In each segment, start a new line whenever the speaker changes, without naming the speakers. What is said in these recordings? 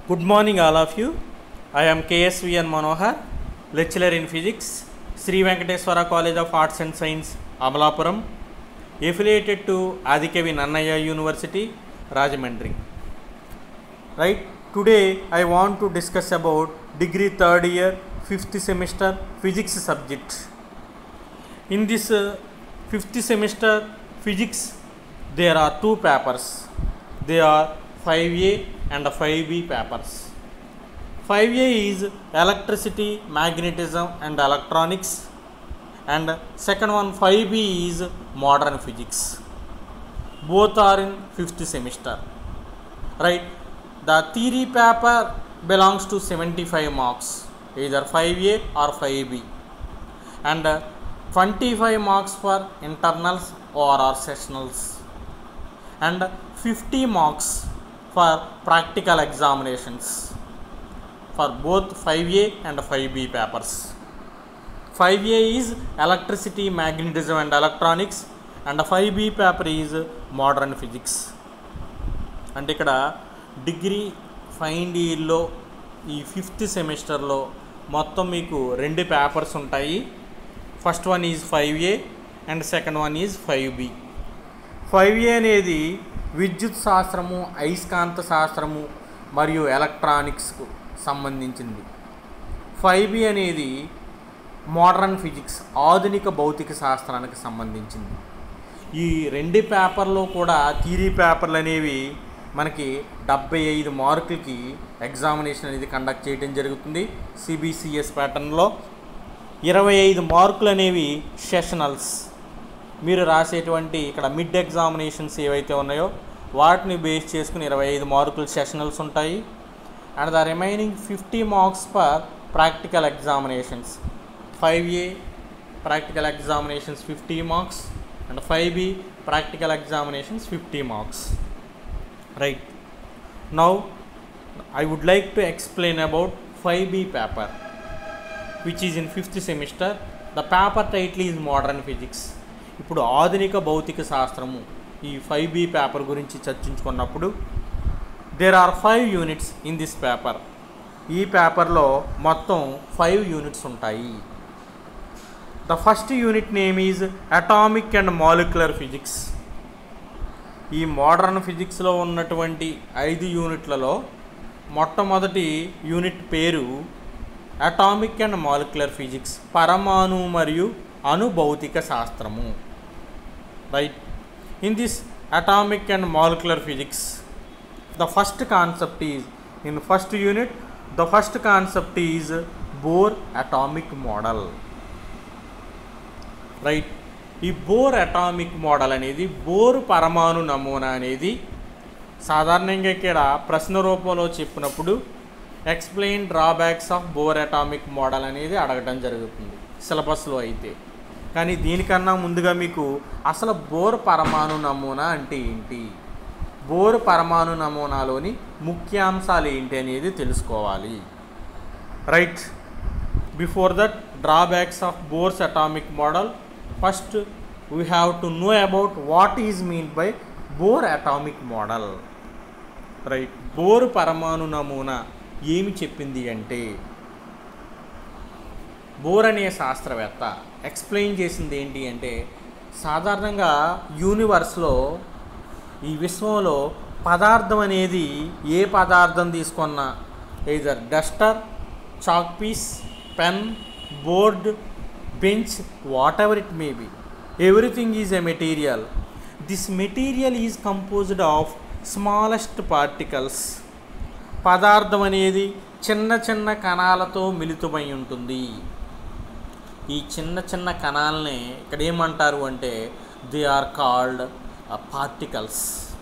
Good morning, all of you. I am KSVN Manohar, lecturer in physics, Sri Venkateswara College of Arts and Science, Amalapuram, affiliated to Adikavi Nannaya University, Rajamandri. Right? Today, I want to discuss about degree third year, fifth semester physics subject. In this uh, fifth semester physics, there are two papers. They are 5A and 5B papers. 5A is electricity, magnetism and electronics and second one 5B is modern physics. Both are in fifth semester. Right? The theory paper belongs to 75 marks, either 5A or 5B and uh, 25 marks for internals or, or sessionals and 50 marks for practical examinations for both 5A and 5B papers. 5A is electricity, magnetism and electronics and 5B paper is modern physics. అంటే ఇక్కడ degree final ఇయర్లో ఈ fifth సెమిస్టర్లో మొత్తం మీకు రెండు papers ఉంటాయి first one is five A and second one is five B five A అనేది విద్యుత్ శాస్త్రము అయస్కాంత శాస్త్రము మరియు ఎలక్ట్రానిక్స్కు సంబంధించింది ఫైవ్ బి అనేది మోడర్న్ ఫిజిక్స్ ఆధునిక భౌతిక శాస్త్రానికి సంబంధించింది ఈ రెండు పేపర్లో కూడా థియరీ పేపర్లు అనేవి మనకి డెబ్బై ఐదు మార్కులకి ఎగ్జామినేషన్ అనేది కండక్ట్ చేయడం జరుగుతుంది సిబిసిఎస్ ప్యాటర్న్లో ఇరవై ఐదు మార్కులు అనేవి సెషనల్స్ మీరు రాసేటువంటి ఇక్కడ మిడ్ ఎగ్జామినేషన్స్ ఏవైతే ఉన్నాయో వాటిని బేస్ చేసుకుని ఇరవై ఐదు మార్కులు సెషనల్స్ ఉంటాయి and the remaining fifty marks for practical examinations five A practical examinations fifty marks and five B practical examinations fifty marks right now I would like to explain about five B paper which is in fifth semester the paper title is modern physics ఇప్పుడు ఆధునిక భౌతిక శాస్త్రము ఈ five B paper గురించి చర్చించుకున్నప్పుడు there are five units in this paper ఈ పేపర్లో మొత్తం ఫైవ్ యూనిట్స్ ఉంటాయి the first unit name is atomic and molecular physics ఈ మోడర్న్ ఫిజిక్స్లో ఉన్నటువంటి ఐదు యూనిట్లలో మొట్టమొదటి యూనిట్ పేరు అటామిక్ అండ్ మాలిక్యులర్ ఫిజిక్స్ పరమాణు మరియు అణుభౌతిక శాస్త్రము right in this atomic and molecular physics the first concept is in first unit the first concept is Bohr atomic model right ఈ బోర్ అటామిక్ మోడల్ అనేది బోర్ పరమాణు నమూనా అనేది సాధారణంగా ఇక్కడ ప్రశ్న రూపంలో చెప్పినప్పుడు explain drawbacks of Bohr atomic model అనేది అడగడం జరుగుతుంది సిలబస్లో అయితే కానీ దీనికన్నా ముందుగా మీకు అసలు బోర్ పరమాణు నమూనా అంటే ఏంటి బోర్ పరమాణు నమూనాలోని ముఖ్యాంశాలు ఏంటి అనేది తెలుసుకోవాలి right before that drawbacks of Bohr's atomic model first we have to know about what is mean by Bohr atomic model right Bohr పరమాణు నమూనా ఏమి చెప్పింది అంటే బోర్ అనే శాస్త్రవేత్త ఎక్స్ప్లెయిన్ చేసింది ఏంటి అంటే సాధారణంగా యూనివర్స్లో ఈ విశ్వంలో పదార్థం అనేది ఏ పదార్థం తీసుకున్నా either duster chalk piece pen board bench whatever it may be everything is a material this material is composed of smallest particles పదార్థం అనేది చిన్న చిన్న కణాలతో మిళితమై ఉంటుంది ఈ చిన్న చిన్న కణాలని ఇక్కడ ఏమంటారు అంటే దే ఆర్ కాల్డ్ పార్టికల్స్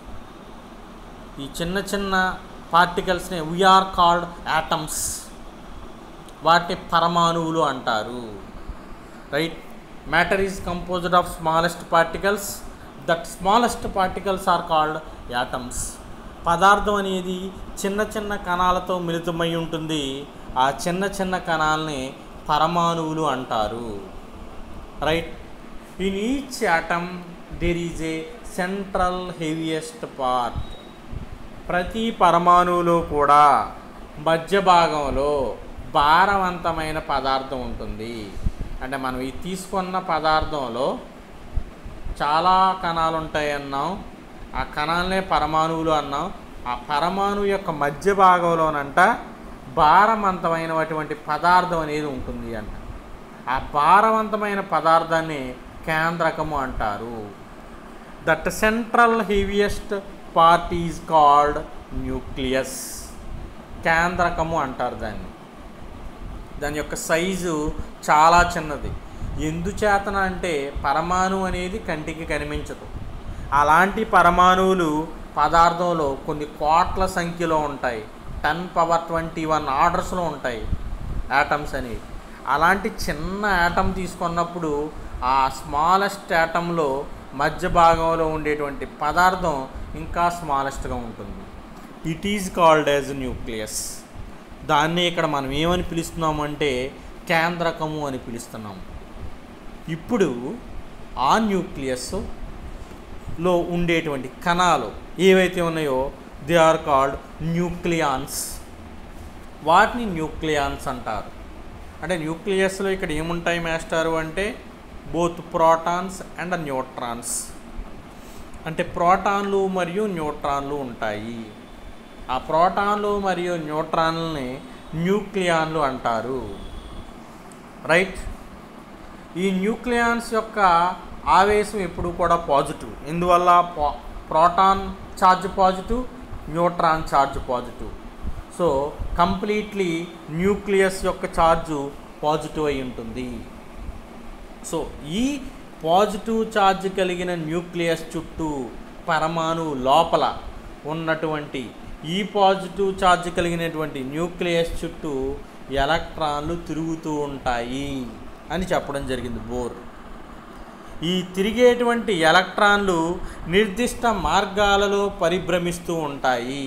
ఈ చిన్న చిన్న పార్టికల్స్ని వీఆర్ కాల్డ్ యాటమ్స్ వాటిని పరమాణువులు అంటారు right matter is composed of smallest particles that smallest particles are called atoms పదార్థం అనేది చిన్న చిన్న కణాలతో మిళితమై ఉంటుంది ఆ చిన్న చిన్న కణాలని పరమాణువులు అంటారు right in each atom there is a central heaviest part ప్రతి పరమాణువులో కూడా మధ్య భాగంలో భారవంతమైన పదార్థం ఉంటుంది అంటే మనం ఈ తీసుకున్న పదార్థంలో చాలా కణాలు ఉంటాయి అన్నాం ఆ కణాలనే పరమాణువులు అన్నాం ఆ పరమాణువు యొక్క మధ్య భాగంలోనంట భారవంతమైనటువంటి పదార్థం అనేది ఉంటుంది అంట ఆ భారవంతమైన పదార్థాన్ని కేంద్రకము అంటారు that central heaviest part is called nucleus కేంద్రకము అంటారు దాన్ని దాని యొక్క సైజు చాలా చిన్నది ఎందుచేతన అంటే పరమాణు అనేది కంటికి కనిపించదు అలాంటి పరమాణువులు పదార్థంలో కొన్ని కోట్ల సంఖ్యలో ఉంటాయి టెన్ పవర్ ట్వంటీ వన్ ఆర్డర్స్లో ఉంటాయి యాటమ్స్ అనేవి అలాంటి చిన్న యాటమ్ తీసుకున్నప్పుడు ఆ స్మాలెస్ట్ యాటంలో మధ్య భాగంలో ఉండేటువంటి పదార్థం ఇంకా స్మాలెస్ట్గా ఉంటుంది it is called as nucleus దాన్ని ఇక్కడ మనం ఏమని పిలుస్తున్నామంటే కేంద్రకము అని పిలుస్తున్నాము ఇప్పుడు ఆ న్యూక్లియస్ లో ఉండేటువంటి కణాలు ఏవైతే ఉన్నాయో దే ఆర్ కాల్డ్ న్యూక్లియాన్స్ వాటిని న్యూక్లియాన్స్ అంటారు అంటే న్యూక్లియస్లో ఇక్కడ ఏముంటాయి మాస్టారు అంటే బోత్ ప్రోటాన్స్ అండ్ న్యూట్రాన్స్ అంటే ప్రోటాన్లు మరియు న్యూట్రాన్లు ఉంటాయి ఆ ప్రోటాన్లు మరియు న్యూట్రాన్లని న్యూక్లియాన్లు అంటారు రైట్ ఈ న్యూక్లియాన్స్ యొక్క ఆవేశం ఎప్పుడు కూడా పాజిటివ్ ఇందువల్ల పా- proton charge positive neutron charge positive so completely nucleus యొక్క ఛార్జు పాజిటివ్ అయి ఉంటుంది సో ఈ పాజిటివ్ ఛార్జ్ కలిగిన న్యూక్లియస్ చుట్టూ పరమాణు లోపల ఉన్నటువంటి ఈ పాజిటివ్ ఛార్జ్ కలిగినటువంటి న్యూక్లియస్ చుట్టూ ఎలక్ట్రాన్లు తిరుగుతూ ఉంటాయి అని చెప్పడం జరిగింది బోర్ ఈ తిరిగేటువంటి ఎలక్ట్రాన్లు నిర్దిష్ట మార్గాలలో పరిభ్రమిస్తూ ఉంటాయి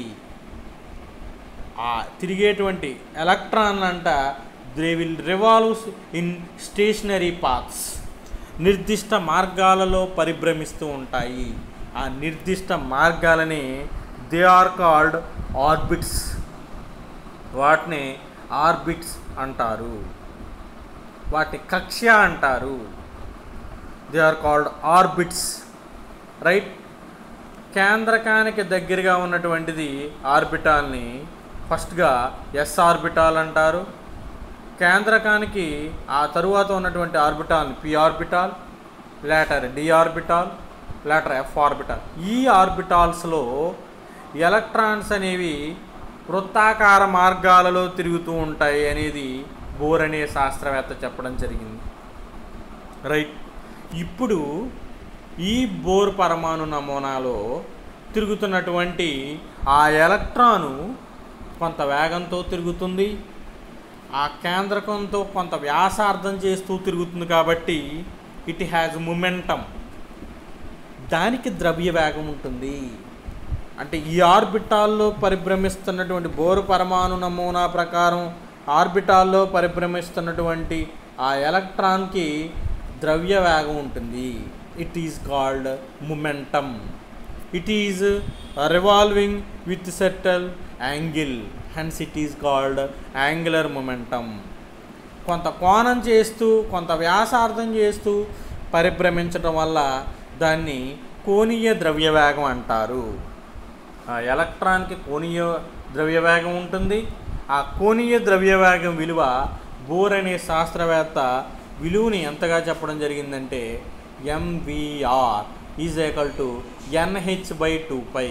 ఆ తిరిగేటువంటి ఎలక్ట్రాన్లు అంట they will revolves in stationary paths నిర్దిష్ట మార్గాలలో పరిభ్రమిస్తూ ఉంటాయి ఆ నిర్దిష్ట మార్గాలని దే ఆర్ కాల్డ్ ఆర్బిట్స్ వాటిని ఆర్బిట్స్ అంటారు వాటి కక్ష అంటారు they are called orbits right కేంద్రకానికి దగ్గరగా ఉన్నటువంటిది ఆర్బిటాల్ని ఫస్ట్గా ఎస్ ఆర్బిటాల్ అంటారు కేంద్రకానికి ఆ తరువాత ఉన్నటువంటి ఆర్బిటాల్ని P orbital later D orbital later F orbital ఈ ఆర్బిటాల్స్లో ఎలక్ట్రాన్స్ అనేవి వృత్తాకార మార్గాలలో తిరుగుతూ ఉంటాయి అనేది బోర్ అనే శాస్త్రవేత్త చెప్పడం జరిగింది రైట్ ఇప్పుడు ఈ బోర్ పరమాణు నమూనాలో తిరుగుతున్నటువంటి ఆ ఎలక్ట్రాను కొంత వేగంతో తిరుగుతుంది ఆ కేంద్రకంతో కొంత వ్యాసార్థం చేస్తూ తిరుగుతుంది కాబట్టి ఇట్ హ్యాజ్ మొమెంటం దానికి ద్రవ్య వేగం ఉంటుంది అంటే ఈ ఆర్బిటాల్లో పరిభ్రమిస్తున్నటువంటి బోరు పరమాణు నమూనా ప్రకారం ఆర్బిటాల్లో పరిభ్రమిస్తున్నటువంటి ఆ ఎలక్ట్రాన్కి ద్రవ్య వేగం ఉంటుంది it is called momentum it is revolving with settle angle hence it is called angular momentum కొంత కోణం చేస్తూ కొంత వ్యాసార్థం చేస్తూ పరిభ్రమించడం వల్ల దాన్ని కోణీయ ద్రవ్యవేగం అంటారు ఆ ఎలక్ట్రాన్కి కోణీయ ద్రవ్యవేగం ఉంటుంది ఆ కోణీయ ద్రవ్యవేగం విలువ బోర్ అనే శాస్త్రవేత్త విలువని ఎంతగా చెప్పడం జరిగిందంటే MVR is equal to NH by two pi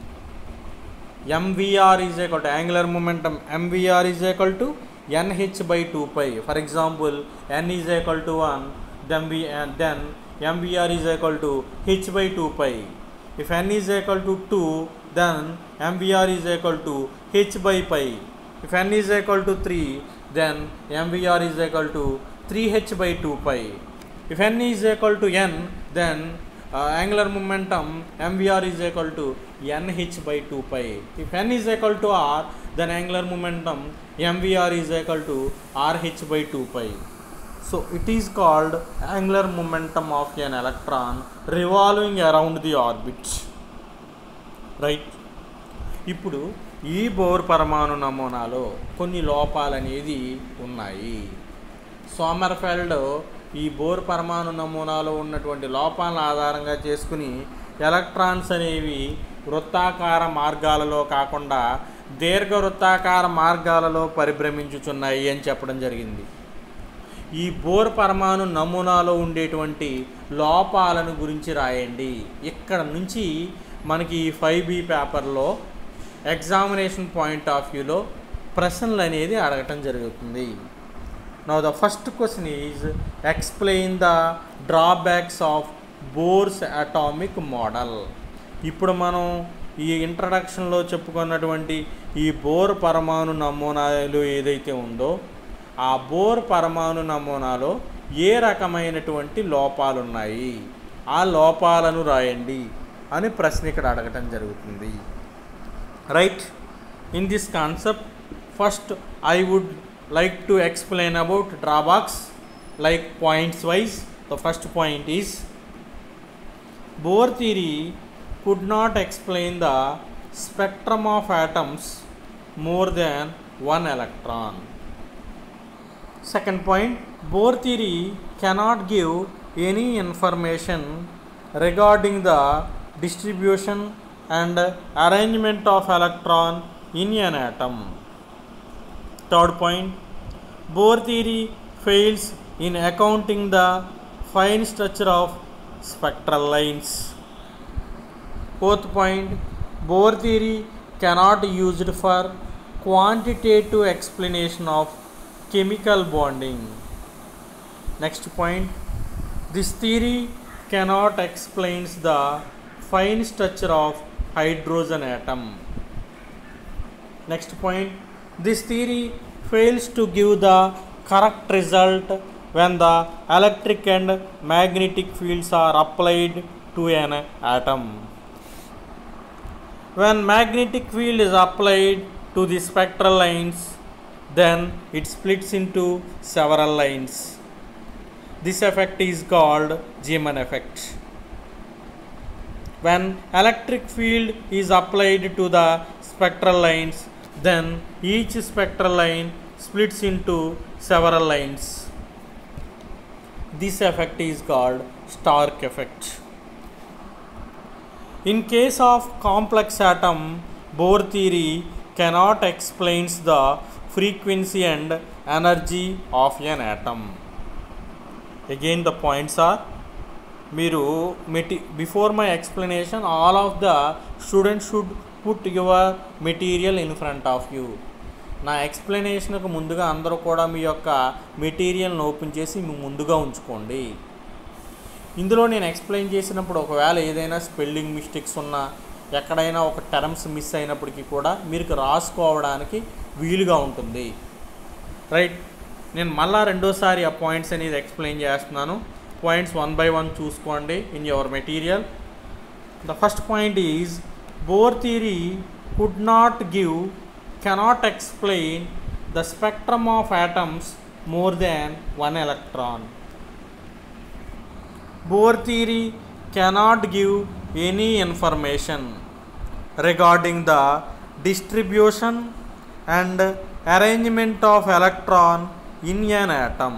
MVR is equal to angular momentum MVR is equal to NH by two pi for example N is equal to one then V then MVR is equal to H by two pi if N is equal to two then MVR is equal to H by pi if N is equal to three then MVR is equal to three H by two pi if n is equal to n then uh, angular momentum mvr is equal to nh by 2 pi if n is equal to r then angular momentum mvr is equal to rh by 2 pi so it is called angular momentum of an electron revolving around the orbit right ఇప్పుడు ఈ bore పరమాణు నమూనాలో కొన్ని లోపాలు అనేది ఉన్నాయి Sommerfeld ఈ bore పరమాణు నమూనాలో ఉన్నటువంటి లోపాలను ఆధారంగా చేసుకుని ఎలక్ట్రాన్స్ అనేవి వృత్తాకార మార్గాలలో కాకుండా దీర్ఘ వృత్తాకార మార్గాలలో పరిభ్రమించుచున్నాయి అని చెప్పడం జరిగింది ఈ బోర్ పరమాణు నమూనాలో ఉండేటువంటి లోపాలను గురించి రాయండి ఇక్కడ నుంచి మనకి ఈ ఫైవ్ బి పేపర్లో ఎగ్జామినేషన్ పాయింట్ ఆఫ్ వ్యూలో ప్రశ్నలు అనేది అడగటం జరుగుతుంది now the first question is explain the drawbacks of Bohr's atomic model ఇప్పుడు మనం ఈ ఇంట్రడక్షన్లో చెప్పుకున్నటువంటి ఈ బోర్ పరమాణు నమూనాలు ఏదైతే ఉందో ఆ బోర్ పరమాణు నమూనాలో ఏ రకమైనటువంటి లోపాలు ఉన్నాయి ఆ లోపాలను రాయండి అని ప్రశ్న ఇక్కడ అడగటం జరుగుతుంది right in this concept first I would like to explain about drawbacks like points wise the first point is bohr theory could not explain the spectrum of atoms more than one electron second point bohr theory cannot give any information regarding the distribution and arrangement of electron in an atom Third point Bohr theory fails in accounting the fine structure of spectral lines. Fourth point Bohr theory cannot be used for quantitative explanation of chemical bonding. Next point this theory cannot explain the fine structure of hydrogen atom. Next point this theory fails to give the correct result when the electric and magnetic fields are applied to an atom. When magnetic field is applied to the spectral lines, then it splits into several lines. This effect is called Zeeman effect. When electric field is applied to the spectral lines, then each spectral line splits into several lines. This effect is called Stark effect. In case of complex atom, Bohr theory cannot explain the frequency and energy of an atom. Again, the points are మీరు మెటీ before my explanation all of the student should put your material in front of you నా ఎక్స్ప్లెనేషన్కు ముందుగా అందరూ కూడా మీ యొక్క మెటీరియల్ని open చేసి మీ ముందుగా ఉంచుకోండి ఇందులో నేను ఎక్స్ప్లెయిన్ చేసినప్పుడు ఒకవేళ ఏదైనా స్పెల్లింగ్ మిస్టేక్స్ ఉన్నా ఎక్కడైనా ఒక టర్మ్స్ మిస్ అయినప్పటికీ కూడా మీరు రాసుకోవడానికి వీలుగా ఉంటుంది రైట్ నేను మళ్ళా రెండోసారి ఆ పాయింట్స్ అనేది ఎక్స్ప్లెయిన్ చేస్తున్నాను పాయింట్స్ వన్ బై వన్ చూసుకోండి in your material the first point is Bohr theory could not give cannot explain the spectrum of atoms more than one electron Bohr theory cannot give any information regarding the distribution and arrangement of electron in an atom.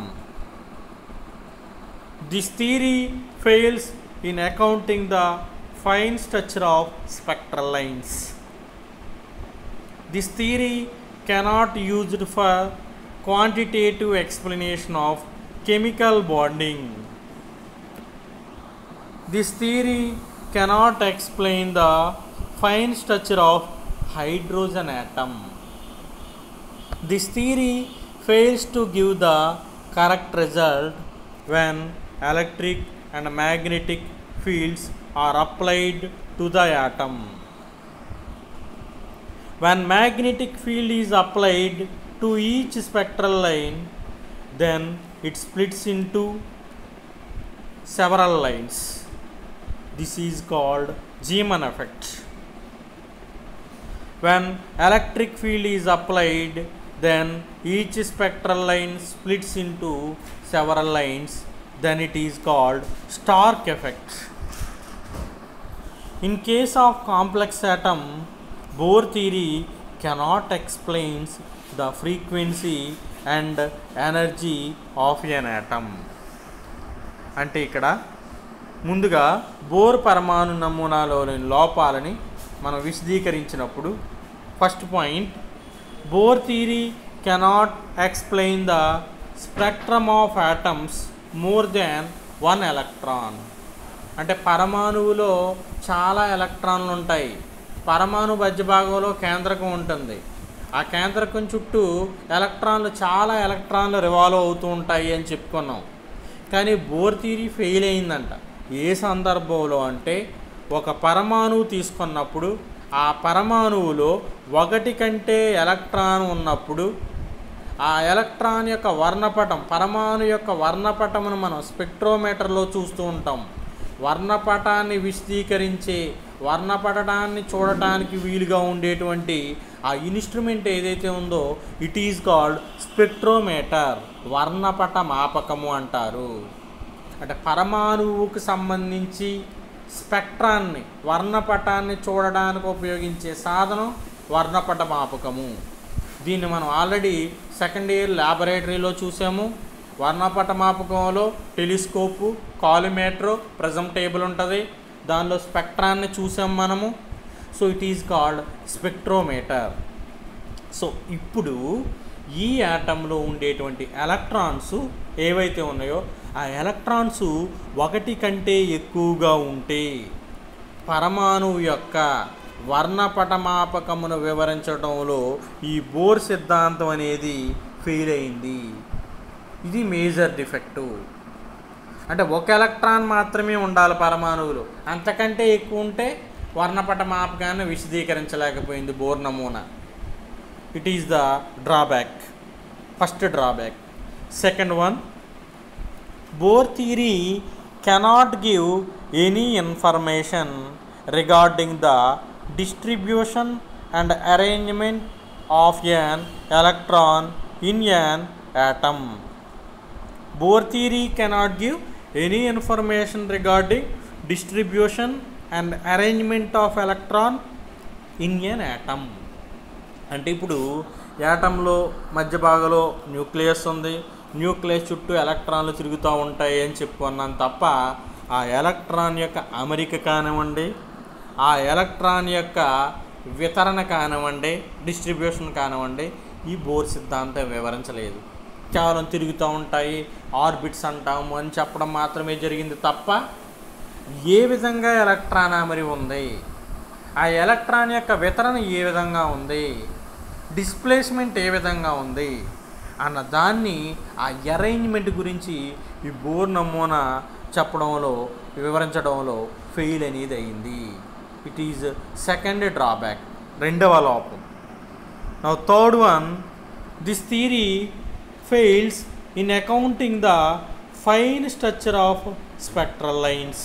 This theory fails in accounting the fine structure of spectral lines. This theory cannot be used for quantitative explanation of chemical bonding. This theory cannot explain the fine structure of hydrogen atom. This theory fails to give the correct result when electric and magnetic fields are applied to the atom. When magnetic field is applied to each spectral line, then it splits into several lines. This is called Zeeman effect. When electric field is applied, then each spectral line splits into several lines, then it is called Stark effect. In case of complex atom, Bohr theory cannot explains the frequency and energy of an atom అంటే ఇక్కడ ముందుగా Bohr పరమాణు నమూనాలోని లోపాలని మనం విశదీకరించినప్పుడు first point Bohr theory cannot explain the spectrum of atoms more than one electron అంటే పరమాణువులో చాలా ఎలక్ట్రాన్లు ఉంటాయి పరమాణు మధ్య భాగంలో కేంద్రకం ఉంటుంది ఆ కేంద్రకం చుట్టూ ఎలక్ట్రాన్లు చాలా ఎలక్ట్రాన్లు రివాల్వ్ అవుతూ ఉంటాయి అని చెప్పుకున్నాం కానీ బోర్ థీరీ ఫెయిల్ అయిందంట ఏ సందర్భంలో అంటే ఒక పరమాణువు తీసుకున్నప్పుడు ఆ పరమాణువులో ఒకటి కంటే ఎలక్ట్రాన్ ఉన్నప్పుడు ఆ ఎలక్ట్రాన్ యొక్క వర్ణపటం పరమాణు యొక్క వర్ణపటమును మనం స్పెక్ట్రోమీటర్లో చూస్తూ ఉంటాం వర్ణపటాన్ని విశదీకరించే వర్ణపటడాన్ని చూడటానికి వీలుగా ఉండేటువంటి ఆ ఇన్స్ట్రుమెంట్ ఏదైతే ఉందో ఇట్ ఈజ్ కాల్డ్ స్పెక్ట్రోమీటర్ వర్ణపట మాపకము అంటారు అంటే పరమాణువుకు సంబంధించి స్పెక్ట్రాన్ని వర్ణపటాన్ని చూడడానికి ఉపయోగించే సాధనం వర్ణపట మాపకము దీన్ని మనం ఆల్రెడీ సెకండ్ ఇయర్ ల్యాబొరేటరీలో చూసాము వర్ణపట మాపకంలో టెలిస్కోపు కాలిమేటర్ ప్రెజం టేబుల్ ఉంటుంది దానిలో స్పెక్ట్రాన్ని చూసాం మనము so it is called spectrometer so ఇప్పుడు ఈ యాటంలో ఉండేటువంటి ఎలక్ట్రాన్స్ ఏవైతే ఉన్నాయో ఆ ఎలక్ట్రాన్స్ ఒకటి కంటే ఎక్కువగా ఉంటే పరమాణువు యొక్క వర్ణపటమాపకమును వివరించడంలో ఈ బోర్ సిద్ధాంతం అనేది ఫెయిల్ అయింది ఇది మేజర్ డిఫెక్టు అంటే ఒక ఎలక్ట్రాన్ మాత్రమే ఉండాలి పరమాణువులు అంతకంటే ఎక్కువ ఉంటే వర్ణపట మాపకాన్ని విశదీకరించలేకపోయింది బోర్ నమూనా it is the drawback first drawback second one Bohr theory cannot give any information regarding the distribution and arrangement of an electron in an atom Bohr theory cannot give any information regarding distribution and arrangement of electron in an atom అంటే ఇప్పుడు యాటంలో మధ్య భాగంలో nucleus ఉంది nucleus చుట్టూ ఎలక్ట్రాన్లు తిరుగుతూ ఉంటాయి అని చెప్పుకున్నాను తప్ప ఆ ఎలక్ట్రాన్ యొక్క అమరిక కానివ్వండి ఆ ఎలక్ట్రాన్ యొక్క వితరణ కానివ్వండి డిస్ట్రిబ్యూషన్ కానివ్వండి ఈ బోర్ సిద్ధాంతం వివరించలేదు కేవలం తిరుగుతూ ఉంటాయి ఆర్బిట్స్ అంటాము అని చెప్పడం మాత్రమే జరిగింది తప్ప ఏ విధంగా ఎలక్ట్రాన్ అమరి ఉంది ఆ ఎలక్ట్రాన్ యొక్క వితరణ ఏ విధంగా ఉంది డిస్ప్లేస్మెంట్ ఏ విధంగా ఉంది అన్న దాన్ని ఆ అరేంజ్మెంట్ గురించి ఈ బోర్ నమూనా చెప్పడంలో వివరించడంలో ఫెయిల్ అనేది అయింది ఇట్ ఈజ్ సెకండ్ డ్రాబ్యాక్ రెండవ లోపం నా third one this theory fails in accounting the fine structure of spectral lines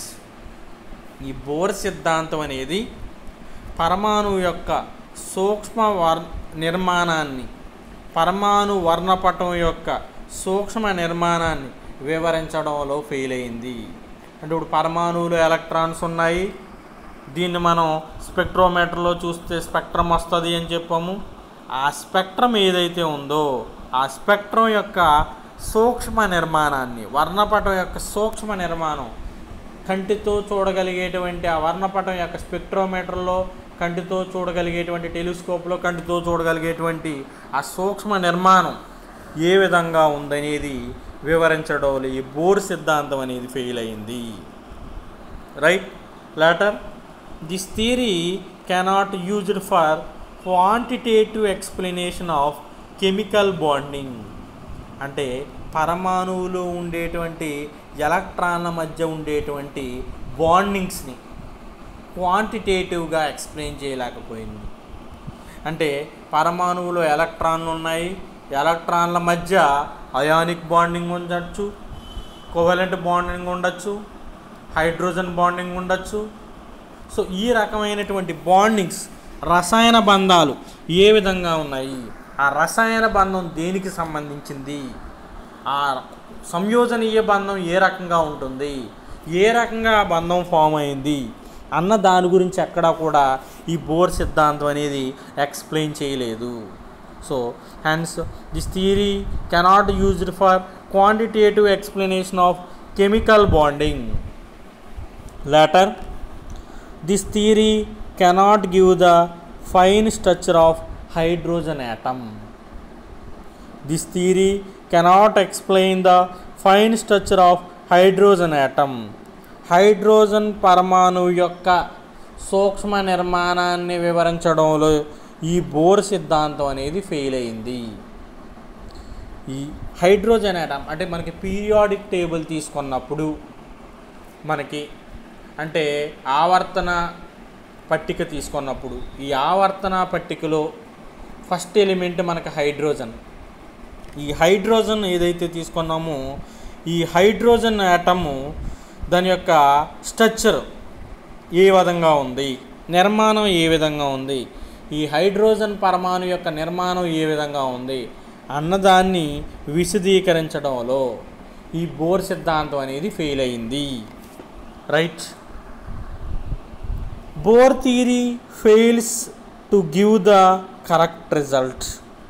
ఈ బోర్ సిద్ధాంతం అనేది పరమాణువు యొక్క సూక్ష్మ వర్ నిర్మాణాన్ని పరమాణు వర్ణపటం యొక్క సూక్ష్మ నిర్మాణాన్ని వివరించడంలో ఫెయిల్ అయింది అంటే ఇప్పుడు పరమాణువులో ఎలక్ట్రాన్స్ ఉన్నాయి దీన్ని మనం స్పెక్ట్రోమీటర్లో చూస్తే స్పెక్ట్రమ్ వస్తుంది అని చెప్పాము ఆ స్పెక్ట్రమ్ ఏదైతే ఉందో ఆ స్పెక్ట్రం యొక్క సూక్ష్మ నిర్మాణాన్ని వర్ణపటం యొక్క సూక్ష్మ నిర్మాణం కంటితో చూడగలిగేటువంటి ఆ వర్ణపటం యొక్క స్పెక్ట్రోమీటర్లో కంటితో చూడగలిగేటువంటి టెలిస్కోప్లో కంటితో చూడగలిగేటువంటి ఆ సూక్ష్మ నిర్మాణం ఏ విధంగా ఉందనేది వివరించడంలో ఈ బోర్ సిద్ధాంతం అనేది ఫెయిల్ అయింది right later this theory cannot used for quantitative explanation of chemical bonding అంటే పరమాణువులో ఉండేటువంటి ఎలక్ట్రాన్ల మధ్య ఉండేటువంటి బాండింగ్స్ని క్వాంటిటేటివ్గా ఎక్స్ప్లెయిన్ చేయలేకపోయింది అంటే పరమాణువులో ఎలక్ట్రాన్లు ఉన్నాయి ఎలక్ట్రాన్ల మధ్య అయానిక్ బాండింగ్ ఉండొచ్చు కోవలెంట్ బాండింగ్ ఉండొచ్చు హైడ్రోజన్ బాండింగ్ ఉండొచ్చు సో ఈ రకమైనటువంటి బాండింగ్స్ రసాయన బంధాలు ఏ విధంగా ఉన్నాయి ఆ రసాయన బంధం దేనికి సంబంధించింది ఆ సంయోజనీయ బంధం ఏ రకంగా ఉంటుంది ఏ రకంగా ఆ బంధం ఫామ్ అయింది అన్న దాని గురించి ఎక్కడా కూడా ఈ బోర్ సిద్ధాంతం అనేది ఎక్స్ప్లెయిన్ చేయలేదు so hence this theory cannot used for quantitative explanation of chemical bonding later this theory cannot give the fine structure of hydrogen atom this theory cannot explain the fine structure of hydrogen atom hydrogen పరమాణువు యొక్క సూక్ష్మ నిర్మాణాన్ని వివరించడంలో ఈ Bohr సిద్ధాంతం అనేది fail అయింది ఈ hydrogen atom అంటే మనకి పీరియాడిక్ టేబుల్ తీసుకున్నప్పుడు మనకి అంటే ఆవర్తన పట్టిక తీసుకున్నప్పుడు ఈ ఆవర్తన పట్టికలో ఫస్ట్ ఎలిమెంట్ మనకి హైడ్రోజన్ ఈ హైడ్రోజన్ ఏదైతే తీసుకున్నామో ఈ హైడ్రోజన్ యాటము దాని యొక్క స్ట్రక్చర్ ఏ విధంగా ఉంది నిర్మాణం ఏ విధంగా ఉంది ఈ హైడ్రోజన్ పరమాణు యొక్క నిర్మాణం ఏ విధంగా ఉంది అన్నదాన్ని విశదీకరించడంలో ఈ బోర్ సిద్ధాంతం అనేది ఫెయిల్ అయింది right Bohr theory fails to give the correct result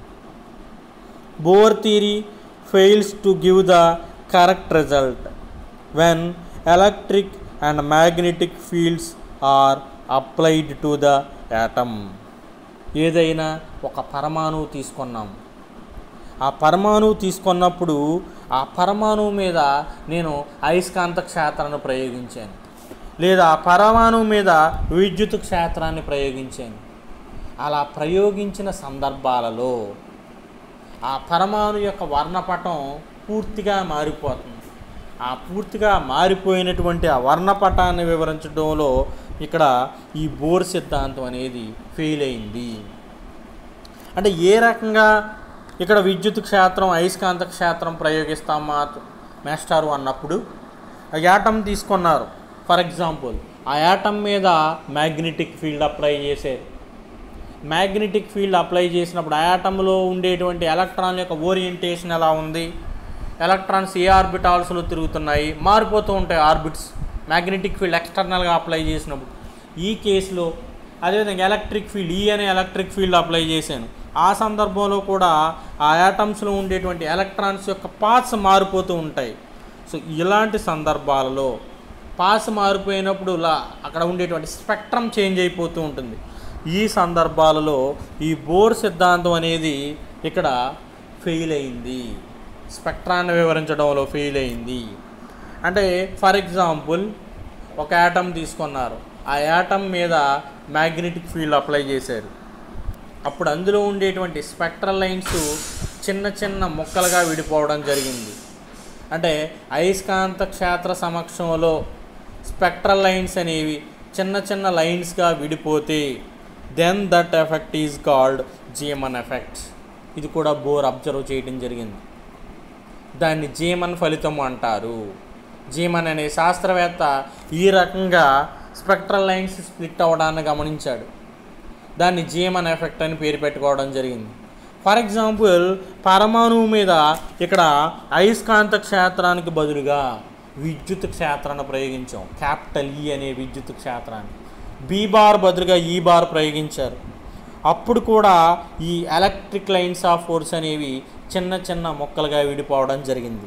Bohr theory fails to give the correct result when electric and magnetic fields are applied to the atom ఏదైనా ఒక పరమాణువు తీసుకున్నాం ఆ పరమాణువు తీసుకున్నప్పుడు ఆ పరమాణువు మీద నేను అయస్కాంత క్షేత్రాన్ని ప్రయోగించాను లేదా ఆ పరమాణువు మీద విద్యుత్ క్షేత్రాన్ని ప్రయోగించాను అలా ప్రయోగించిన సందర్భాలలో ఆ పరమాణు యొక్క వర్ణపటం పూర్తిగా మారిపోతుంది ఆ పూర్తిగా మారిపోయినటువంటి ఆ వర్ణపటాన్ని వివరించడంలో ఇక్కడ ఈ బోర్ సిద్ధాంతం అనేది ఫెయిల్ అయింది అంటే ఏ రకంగా ఇక్కడ విద్యుత్ క్షేత్రం అయస్కాంత క్షేత్రం ప్రయోగిస్తామా మేస్టారు అన్నప్పుడు ఆ యాటమ్ తీసుకున్నారు ఫర్ ఎగ్జాంపుల్ ఆ యాటమ్ మీద మ్యాగ్నెటిక్ ఫీల్డ్ అప్లై చేశారు మ్యాగ్నెటిక్ ఫీల్డ్ అప్లై చేసినప్పుడు ఆ యాటంలో ఉండేటువంటి ఎలక్ట్రాన్ యొక్క ఓరియంటేషన్ ఎలా ఉంది ఎలక్ట్రాన్స్ ఏ ఆర్బిటాల్స్లో తిరుగుతున్నాయి మారిపోతూ ఉంటాయి ఆర్బిట్స్ మ్యాగ్నెటిక్ ఫీల్డ్ ఎక్స్టర్నల్గా అప్లై చేసినప్పుడు ఈ కేసులో అదేవిధంగా ఎలక్ట్రిక్ ఫీల్డ్ ఈ అనే ఎలక్ట్రిక్ ఫీల్డ్ అప్లై చేశాను ఆ సందర్భంలో కూడా ఆ యాటమ్స్లో ఉండేటువంటి ఎలక్ట్రాన్స్ యొక్క పాత్స్ మారిపోతూ ఉంటాయి సో ఇలాంటి సందర్భాలలో పాస్ మారిపోయినప్పుడు లా అక్కడ ఉండేటువంటి స్పెక్ట్రమ్ చేంజ్ అయిపోతూ ఉంటుంది ఈ సందర్భాలలో ఈ బోర్ సిద్ధాంతం అనేది ఇక్కడ ఫెయిల్ అయింది స్పెక్ట్రాన్ని వివరించడంలో ఫెయిల్ అయింది అంటే ఫర్ ఎగ్జాంపుల్ ఒక యాటమ్ తీసుకున్నారు ఆ యాటమ్ మీద మ్యాగ్నెటిక్ ఫీల్డ్ అప్లై చేశారు అప్పుడు అందులో ఉండేటువంటి స్పెక్ట్రల్ లైన్స్ చిన్న చిన్న ముక్కలుగా విడిపోవడం జరిగింది అంటే అయస్కాంత క్షేత్ర సమక్షంలో స్పెక్ట్రల్ లైన్స్ అనేవి చిన్న చిన్న లైన్స్గా విడిపోతే then that effect is called Zeeman effect ఇది కూడా బోర్ అబ్జర్వ్ చేయడం జరిగింది దాన్ని జీమన్ ఫలితం అంటారు జీమన్ అనే శాస్త్రవేత్త ఈ రకంగా స్పెక్ట్రల్ లైన్స్ స్ప్లిట్ అవ్వడాన్ని గమనించాడు దాన్ని జీమన్ ఎఫెక్ట్ అని పేరు పెట్టుకోవడం జరిగింది ఫర్ ఎగ్జాంపుల్ పరమాణువు మీద ఇక్కడ అయస్కాంత క్షేత్రానికి బదులుగా విద్యుత్ క్షేత్రాన్ని ప్రయోగించాం క్యాపిటల్ ఈ అనే విద్యుత్ క్షేత్రాన్ని బీ బార్ బదులుగా ఈ బార్ ప్రయోగించారు అప్పుడు కూడా ఈ ఎలక్ట్రిక్ లైన్స్ ఆఫ్ ఫోర్స్ అనేవి చిన్న చిన్న మొక్కలుగా విడిపోవడం జరిగింది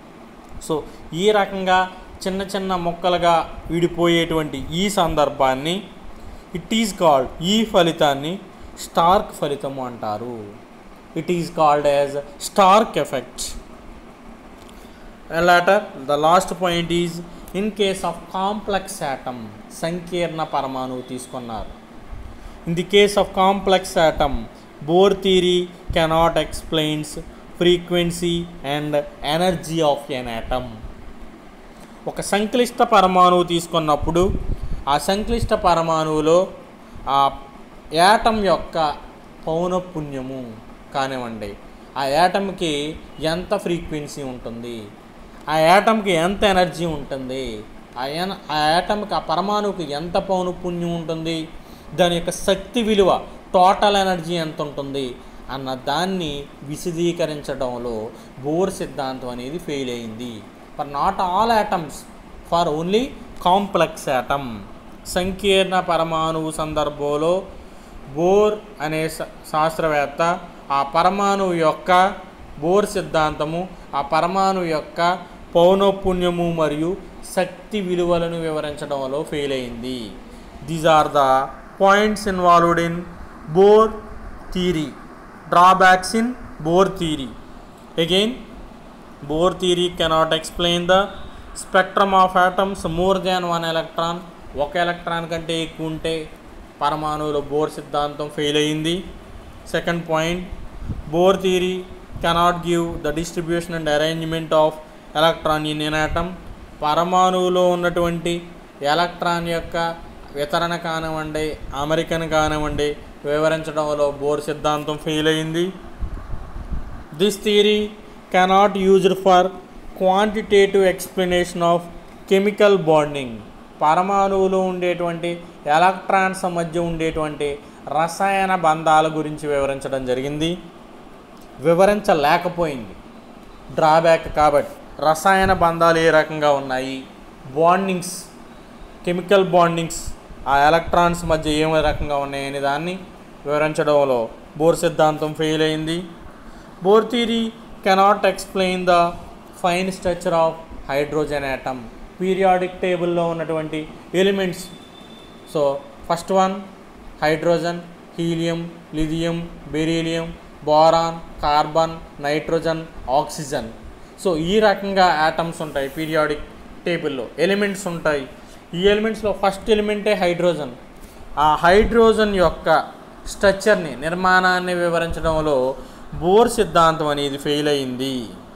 సో ఈ రకంగా చిన్న చిన్న మొక్కలుగా విడిపోయేటువంటి ఈ సందర్భాన్ని ఇట్ ఈజ్ కాల్డ్ ఈ ఫలితాన్ని స్టార్క్ ఫలితము అంటారు it is called as Stark effect later the last point is in case of complex atom సంకీర్ణ పరమాణువు తీసుకున్నారు in the case of complex atom Bohr theory cannot explains frequency and energy of an atom ఒక సంక్లిష్ట పరమాణువు తీసుకున్నప్పుడు ఆ సంక్లిష్ట పరమాణువులో ఆ యాటమ్ యొక్క పౌనపుణ్యము కానివ్వండి ఆ యాటమ్కి ఎంత ఫ్రీక్వెన్సీ ఉంటుంది ఆ యాటమ్కి ఎంత ఎనర్జీ ఉంటుంది ఆ ఎన ఆ యాటమ్కి ఆ పరమాణువుకి ఎంత పౌనపుణ్యం ఉంటుంది దాని యొక్క శక్తి విలువ టోటల్ ఎనర్జీ ఎంత ఉంటుంది అన్న దాన్ని విశదీకరించడంలో బోర్ సిద్ధాంతం అనేది ఫెయిల్ అయింది for not all atoms for only complex atom సంకీర్ణ పరమాణువు సందర్భంలో బోర్ అనే శా- శాస్త్రవేత్త ఆ పరమాణువు యొక్క బోర్ సిద్ధాంతము ఆ పరమాణువు యొక్క పౌనఃపుణ్యము మరియు శక్తి విలువలను వివరించడంలో ఫెయిల్ అయింది these are the points involved in Bohr theory drawbacks in Bohr theory again Bohr theory cannot explain the spectrum of atoms more than one electron ఒక ఎలక్ట్రాన్ కంటే ఎక్కువ ఉంటే పరమాణువులో బోర్ సిద్ధాంతం ఫెయిల్ అయ్యింది second point Bohr theory cannot give the distribution and arrangement of electron in an atom పరమాణువులో ఉన్నటువంటి electron యొక్క వితరణ కానివ్వండి అమెరికన్ కానివ్వండి వివరించడంలో బోర్ సిద్ధాంతం ఫెయిల్ అయింది this theory cannot used for quantitative explanation of chemical bonding పరమాణువులో ఉండేటువంటి ఎలక్ట్రాన్స్ మధ్య ఉండేటువంటి రసాయన బంధాల గురించి వివరించడం జరిగింది వివరించలేకపోయింది డ్రాబ్యాక్ కాబట్టి రసాయన బంధాలు ఏ రకంగా ఉన్నాయి బాండింగ్స్ కెమికల్ బాండింగ్స్ ఆ ఎలక్ట్రాన్స్ మధ్య ఏ రకంగా ఉన్నాయనే దాన్ని వివరించడంలో బోర్ సిద్ధాంతం ఫెయిల్ అయింది Bohr theory cannot explain the fine structure of hydrogen atom periodic టేబుల్లో ఉన్నటువంటి elements so first one hydrogen helium lithium beryllium boron carbon nitrogen oxygen so ఈ రకంగా యాటమ్స్ ఉంటాయి పీరియాడిక్ టేబుల్లో ఎలిమెంట్స్ ఉంటాయి ఈ ఎలిమెంట్స్లో ఫస్ట్ ఎలిమెంటే హైడ్రోజన్ ఆ హైడ్రోజన్ యొక్క స్ట్రక్చర్ని నిర్మాణాన్ని వివరించడంలో బోర్ సిద్ధాంతం అనేది ఫెయిల్ అయింది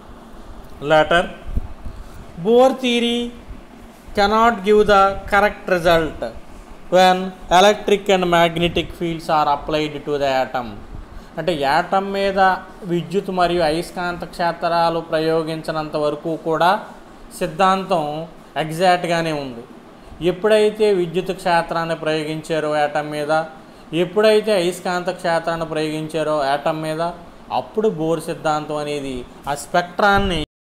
letter bore theory cannot give the correct result when electric and magnetic fields are applied to the atom అంటే యాటమ్ మీద విద్యుత్ మరియు అయస్కాంత క్షేత్రాలు ప్రయోగించినంత వరకు కూడా సిద్ధాంతం ఎగ్జాక్ట్గానే ఉంది ఎప్పుడైతే విద్యుత్ క్షేత్రాన్ని ప్రయోగించారో యాటమ్ మీద ఎప్పుడైతే అయస్కాంత క్షేత్రాన్ని ప్రయోగించారో యాటమ్ మీద అప్పుడు బోర్ సిద్ధాంతం అనేది ఆ స్పెక్ట్రాన్ని